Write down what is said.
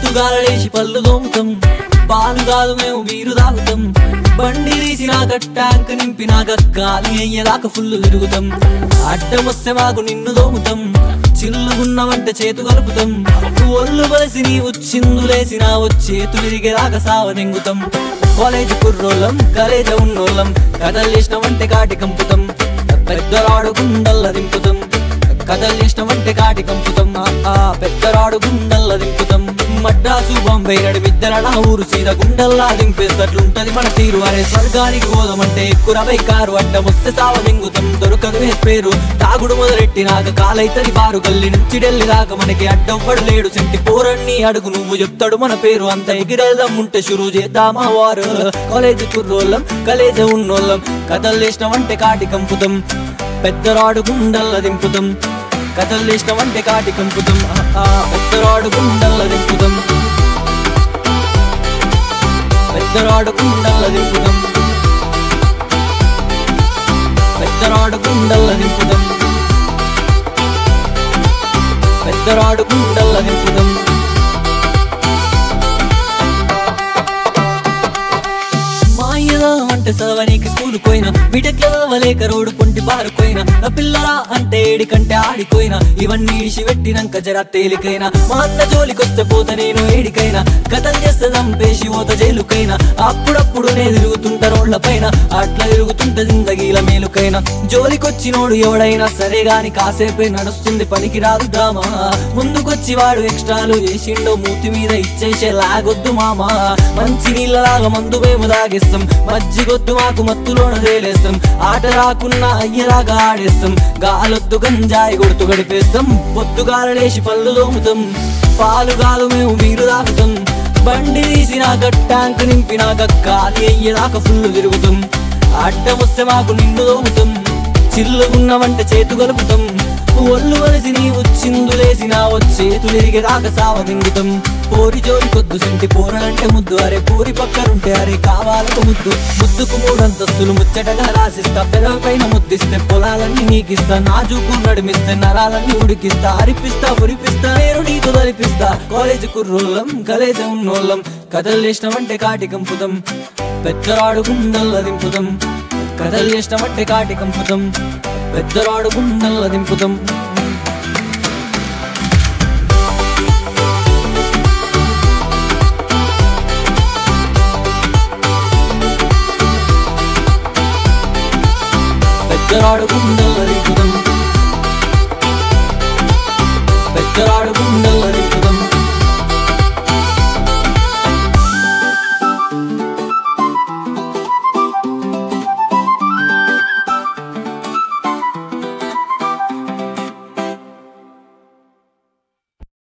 పొద్దుగాలలేసి పళ్ళు దోముతాం పాలు కాదు మేము బీరు తాగుతాం బండి తీసినాక ట్యాంక్ నింపినాక గాలి అయ్యేదాకా ఫుల్ తిరుగుతాం అడ్డం వస్తే మాకు నిన్ను దోముతాం చిల్లుగున్నవంటే చేతు కలుపుతాం ఒళ్ళు బలిసి నీవు చిందులేసిన చేతులు తిరిగేదాకా సావదెంగుతాం కాలేజ్ కుర్రోళ్ళం కలేజ ఉన్నోళ్ళం కథలు చేసినవంటే కాటి కంపుతాం పెద్దరాడు గుండల్ల దింపుతాం కథలు చేసినవంటే కాటి కంపుతాం ఆ, ఆ పెద్దరాడు గుండల్ల దింపుతాం మడ్రాసు బాంబే నడిమిద్దర నా ఊరు సీద గుండల్లా దింపేస్తట్లుంటది మన తీరు అరే స్వర్గానికి పోదామంటే ఎక్కురవై కారు అడ్డం వస్తే సావ మింగుతాం దొరకదు వేస్ పేరు తాగుడు మొదలెట్టినాక కాలైతది బారు గల్లి నుంచి ఢిల్లీ దాకా మనకి అడ్డవ్వడు లేడు సెంటి పోరన్ని అడుగు నువ్వు చెప్తాడు మన పేరు అంత ఎగిరేద్దాం ఉంటే షురు చేద్దామా వారు కాలేజ్ కుర్రోళ్ళం కలేజ ఉన్నోళ్ళం కథలు చేసినవంటే కాటి కంపుతాం పెద్దరాడు గుండల్ల దింపుతాం కథలు చేసినవంటే కాటి కంపుతాం ఆ, ఆ, పెద్దరాడు గుండల్ల దింపుతాం పెద్దరాడు గుండల్ల దింపుతాం పెద్దరాడు గుండల్ల దింపుదాం పెద్దరాడు గుండల్ల దింపుదాం మాయదా అంటే సవనికి స్కూల్ పోయినా బిటెక్ చదవలేక రోడ్డు పొంటి పారుకోయినా నా పిల్లరా అంటే ఏడికంటే ఆడిపోయినా ఇవన్నీ ఇడిసి పెట్టినాక జర తేలికైనా మా అన్న జోలికొస్తే పోత నేను ఏడికైనా కథలు చేస్తే చంపేసి పోత జైలుకైనా అప్పుడప్పుడు నే తిరుగుతుంటా రోడ్ల పైన అట్లా తిరుగుతుంట జిందగీల మేలుకైనా జోలికొచ్చినోడు ఎవడైనా సరే గాని కాసేపే నడుస్తుంది పనికి రాదు డ్రామా ముందుకొచ్చి వాడు ఎక్స్ట్రాలు చేసిండో మూతి మీద ఇచ్చేసే లాగొద్దు మామా మంచి నీళ్ళలాగా మందు మేము తాగేస్తాం మజ్జిగొద్దు మాకు మత్తులోన తేలేస్తాం ఆట రాకున్నా అయ్యలాగా ఆడేస్తాం గాలొద్దు గంజాయి కొడుతూ గడిపేస్తాం పొద్దుగాలలేసి పళ్ళు దోముతాం పాలు కాదు మేము మీరు తాగుతాం బండి తీసినాక ట్యాంక్ నింపినాక గాలి అయ్యేదాకా ఫుల్ తిరుగుతాం అడ్డం వస్తే మాకు నిండు దోముతాం చిల్లుగున్నవంటే చేతు కలుపుతాం ఒళ్ళు వలసి నీవు చిందులేసిన చేతులు ఇరిగేదాకా సావదింగుతాం పోరి జోలి కొద్దు సంటి పోరలంటే ముద్దు అరే పూరి పక్కనుంటే అరే కావాలకు ముద్దు ముద్దుకు మూడంతస్తులు ముచ్చటగా రాసిస్తా పెదవి పైన ముద్దిస్తే పొలాలన్నీ నీకిస్తా నాజుకు నడిమిస్తే నరాలన్నీ ఉడికిస్తా అరిపిస్తా ఉరిపిస్తా నేను నీతో తలిపిస్తా కాలేజ్ కుర్రోళ్ళం కలేజ ఉన్నోళ్ళం కథలు చేసినవంటే కాటి కంపుతాం పెద్దరాడు గుండల్ల దింపుతాం కథలు చేసినవంటే కాటి కంపుతాం పెద్దరాడు గుండల్ల దింపుతాం పెద్దరాడు గుండల్ల దింపుతాం పెద్దరాడు గుండల్ల